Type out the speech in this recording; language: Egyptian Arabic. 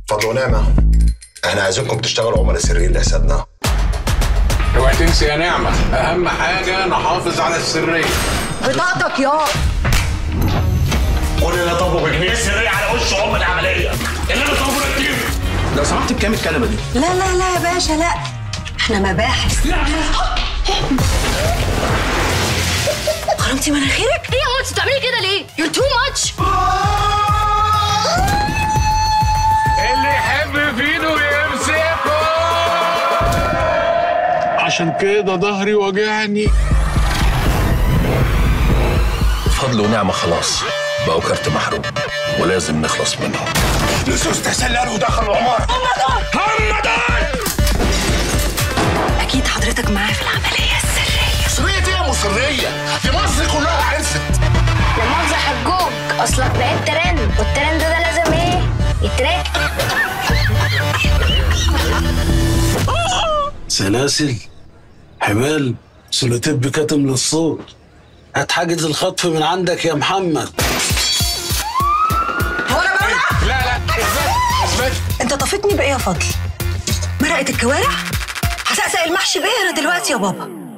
فضل ونعمة احنا عايزينكم تشتغلوا عملاء سريين لحسابنا اوعى تنسي يا نعمة أهم حاجة نحافظ على السرية بطاقتك يا كل اللي طلبه بجنيه سرية على وش ام العملية اللي انا طلبه كتير لو سمحت بكام الكلمة دي؟ لا لا لا يا باشا لا احنا مباحث خرمتي مناخيرك ايه يا ماما انت بتعملي كده ليه؟ You're too much اللي يحب في ايده يمسكه عشان كده ظهري وجعني فضل ونعمة خلاص بقوا كارت محروم ولازم نخلص منهم لصوص تسللوا ودخلوا العمارة اكيد حضرتك معايا في العمليه السريه سرية ايه يا مصرية؟ دي مصر كلها عرفت لا مؤاخذة حجوك اصلك بقيت ترند والترند ده لازم ايه؟ يتراك سلاسل حبال سلوتيب كاتم للصوت هات حاجة الخطف من عندك يا محمد هو انا بولع لا لا اثبت اثبت انت طفتني بايه يا فضل مرقه الكوارع هسقسق المحشي بايه انا دلوقتي يا بابا